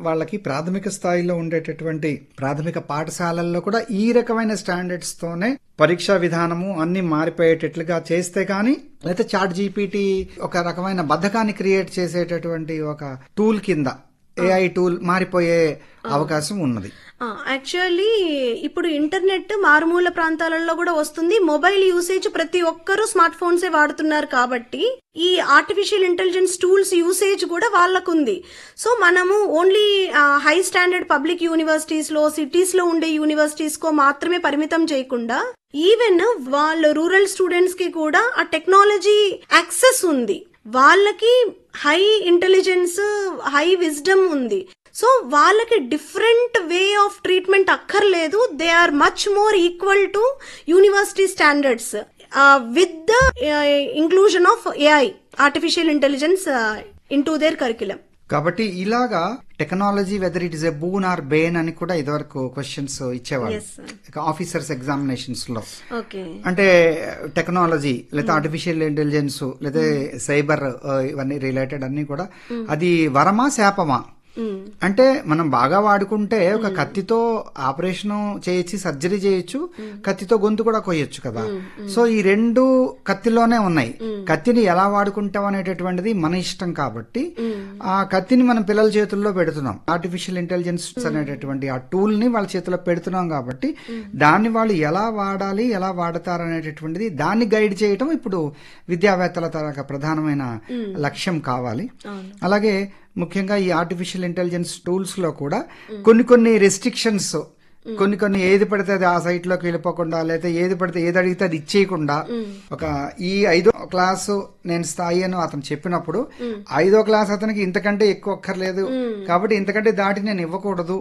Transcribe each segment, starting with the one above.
వాళ్ళకి ప్రాథమిక స్థాయిలో ఉండేటటువంటి ప్రాథమిక పాఠశాలల్లో కూడా ఈ రకమైన స్టాండర్డ్స్ తోనే పరీక్షా విధానము అన్ని మారిపోయేటట్లుగా చేస్తే కానీ లేకపోతే చాట్ జీపీటీ ఒక రకమైన బద్ధకాన్ని క్రియేట్ చేసేటటువంటి ఒక టూల్ కింద ఏఐ టూల్ మారిపోయే అవకాశం ఉన్నది యాక్చువల్లీ ఇప్పుడు ఇంటర్నెట్ మారుమూల ప్రాంతాలలో కూడా వస్తుంది మొబైల్ యూసేజ్ ప్రతి ఒక్కరూ స్మార్ట్ ఫోన్సే వాడుతున్నారు కాబట్టి ఈ ఆర్టిఫిషియల్ ఇంటెలిజెన్స్ టూల్స్ యూసేజ్ కూడా వాళ్ళకుంది సో మనము only high standard public universities లో సిటీస్ లో ఉండే యూనివర్సిటీస్ కో మాత్రమే పరిమితం చేయకుండా ఈవెన్ వాళ్ళ రూరల్ స్టూడెంట్స్ కి కూడా ఆ టెక్నాలజీ యాక్సెస్ ఉంది వాళ్ళకి హై ఇంటెలిజెన్స్ హై విజ్డమ్ ఉంది సో వాళ్ళకి డిఫరెంట్ వే ఆఫ్ ట్రీట్మెంట్ అక్కర్లేదు they are much more equal to university standards with the inclusion of AI artificial intelligence into their curriculum కాబట్టి ఇలాగా technology whether it is a boon or bane అని కూడా ఇదివరకు questions ఇచ్చేవాళ్ళు Yes, sir. Officers examinations లో okay అంటే technology లేదా artificial intelligence లేదా సైబర్ ఇవన్నీ రిలేటెడ్ అన్ని కూడా అది వరమా శాపమా అంటే మనం బాగా వాడుకుంటే ఒక కత్తితో ఆపరేషన్ చేయొచ్చు సర్జరీ చేయొచ్చు కత్తితో గొంతు కూడా కొయ్యొచ్చు కదా సో ఈ రెండు కత్తిలోనే ఉన్నాయి కత్తిని ఎలా వాడుకుంటాం అనేటటువంటిది మన ఇష్టం కాబట్టి ఆ కత్తిని మనం పిల్లల చేతుల్లో పెడుతున్నాం ఆర్టిఫిషియల్ ఇంటెలిజెన్స్ అనేటటువంటి ఆ టూల్ ని వాళ్ళ చేతిలో పెడుతున్నాం కాబట్టి దాన్ని వాళ్ళు ఎలా వాడాలి ఎలా వాడతారు అనేటటువంటిది దాన్ని గైడ్ చేయటం ఇప్పుడు విద్యావేత్తల తరగ ప్రధానమైన లక్ష్యం కావాలి అలాగే ముఖ్యంగా ఈ ఆర్టిఫిషియల్ ఇంటెలిజెన్స్ టూల్స్ లో కూడా కొన్ని కొన్ని రెస్ట్రిక్షన్స్ కొన్ని కొన్ని ఏది పడితే అది ఆ సైట్ లోకి వెళ్ళిపోకుండా లేదా ఏది పడితే ఏది అడిగితే అది ఇచ్చేయకుండా ఒక ఈ ఐదో క్లాసు నేను స్థాయి అని అతను చెప్పినప్పుడు ఐదో క్లాస్ అతనికి ఇంతకంటే ఎక్కువ అక్కర్లేదు కాబట్టి ఇంతకంటే దాటి నేను ఇవ్వకూడదు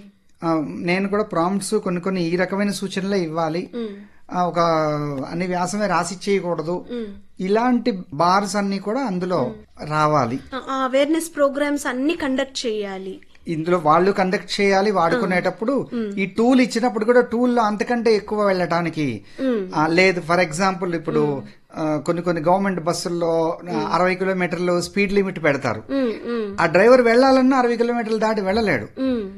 ఆ, నేను కూడా ప్రాంప్ట్స్ కొన్ని కొన్ని ఈ రకమైన సూచనలే ఇవ్వాలి ఆ, ఒక అన్ని వ్యాసమే రాసి చేయకూడదు ఇలాంటి బార్స్ అన్ని కూడా అందులో రావాలి అవేర్నెస్ ప్రోగ్రామ్స్ అన్ని కండక్ట్ చేయాలి ఇందులో వాళ్ళు కండక్ట్ చేయాలి వాడుకునేటప్పుడు ఈ టూల్ ఇచ్చినప్పుడు కూడా టూల్ లో అంతకంటే ఎక్కువ వెళ్ళటానికి ఆ, లేదు ఫర్ ఎగ్జాంపుల్ ఇప్పుడు ఆ, కొన్ని కొన్ని గవర్నమెంట్ బస్సుల్లో అరవై కిలోమీటర్లు స్పీడ్ లిమిట్ పెడతారు ఆ డ్రైవర్ వెళ్ళాలన్నా అరవై కిలోమీటర్లు దాటి వెళ్ళలేడు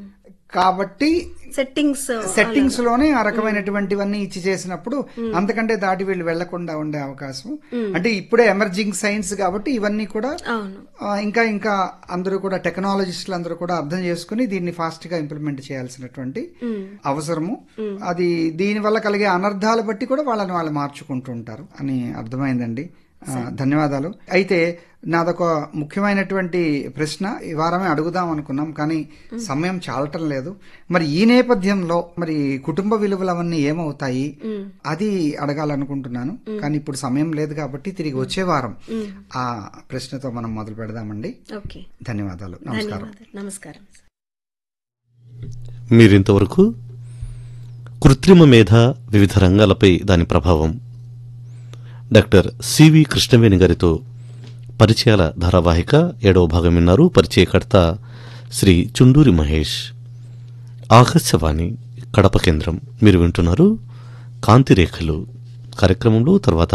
కాబట్టి సెట్టింగ్స్ సెట్టింగ్స్ లోనే ఆ రకమైనటువంటివన్నీ ఇచ్చి చేసినప్పుడు అంతకంటే దాటి వీళ్ళు వెళ్లకుండా ఉండే అవకాశం అంటే ఇప్పుడే ఎమర్జింగ్ సైన్స్ కాబట్టి ఇవన్నీ కూడా అవును ఆ, ఇంకా ఇంకా అందరూ కూడా టెక్నాలజిస్టులు అందరూ కూడా అర్థం చేసుకుని దీన్ని ఫాస్ట్ గా ఇంప్లిమెంట్ చేయాల్సినటువంటి అవసరము అది దీని వల్ల కలిగే అనర్థాలు బట్టి కూడా వాళ్ళని వాళ్ళు మార్చుకుంటూ ఉంటారు అని అర్థమైందండి ఆ, ధన్యవాదాలు అయితే నాదొక ముఖ్యమైనటువంటి ప్రశ్న ఈ వారమే అడుగుదాం అనుకున్నాం కానీ సమయం చాలటం లేదు మరి ఈ నేపథ్యంలో మరి కుటుంబ విలువలు అవన్నీ ఏమవుతాయి అది అడగాలనుకుంటున్నాను కానీ ఇప్పుడు సమయం లేదు కాబట్టి తిరిగి వచ్చే వారం ఆ ప్రశ్నతో మనం మొదలు పెడదామండి ఓకే ధన్యవాదాలు నమస్కారం ధన్యవాదాలు నమస్కారం మీరింతవరకు కృత్రిమ మేధ వివిధ రంగాలపై దాని ప్రభావం డాక్టర్ సివి కృష్ణవేణి గారితో పరిచయాల ధారావాహిక ఏడవ భాగం విన్నారు పరిచయకర్త శ్రీ చుండూరి మహేష్ ఆకాశవాణి కడప కేంద్రం మీరు వింటున్నారు కాంతిరేఖలు కార్యక్రమంలో తర్వాత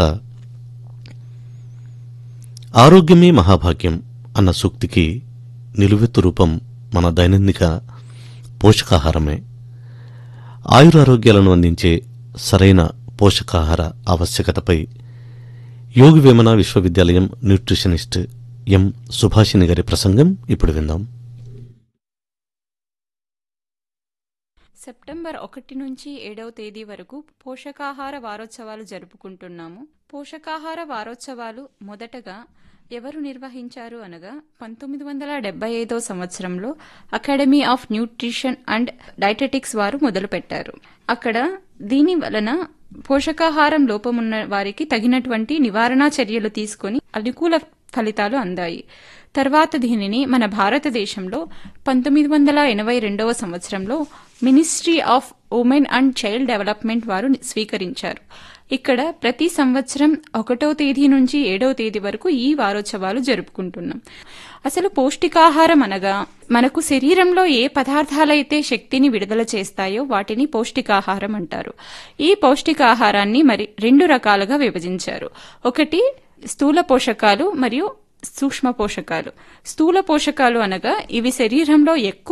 ఆరోగ్యమే మహాభాగ్యం అన్న సూక్తికి నిలువెత్తు రూపం మన దైనందిక పోషకాహారమే ఆయురారోగ్యాలను అందించే సరైన పోషకాహార ఆవశ్యకతపై యోగి వేమన విశ్వవిద్యాలయం న్యూట్రిషనిస్ట్ ఎం సుభాషిణి గారి ప్రసంగం ఇప్పుడు విందాం సెప్టెంబర్ ఒకటి నుంచి ఏడవ తేదీ వరకు పోషకాహార వారోత్సవాలు జరుపుకుంటున్నాము పోషకాహార వారోత్సవాలు మొదటగా ఎవరు నిర్వహించారు అనగా పంతొమ్మిది వందల డెబ్బై ఐదో సంవత్సరంలో academy of nutrition and dietetics వారు మొదలుపెట్టారు అక్కడ దీని వలన పోషకాహారం లోపమున్న వారికి తగినటువంటి నివారణా చర్యలు తీసుకొని అనుకూల ఫలితాలు అందాయి తర్వాత దీనిని మన భారతదేశంలో పంతొమ్మిది వందల ఎనభై రెండవ సంవత్సరంలో ministry of women and child development వారు స్వీకరించారు ఇక్కడ ప్రతి సంవత్సరం ఒకటో తేదీ నుంచి ఏడవ తేదీ వరకు ఈ వారోత్సవాలు జరుపుకుంటున్నాం అసలు పౌష్టికాహారం అనగా మనకు శరీరంలో ఏ పదార్థాలైతే శక్తిని విడుదల చేస్తాయో వాటిని పౌష్టికాహారం అంటారు ఈ పౌష్టికాహారాన్ని మరి రెండు రకాలుగా విభజించారు ఒకటి స్థూల పోషకాలు మరియు సూక్ష్మ పోషకాలు స్థూల పోషకాలు అనగా ఇవి శరీరంలో ఎక్కువ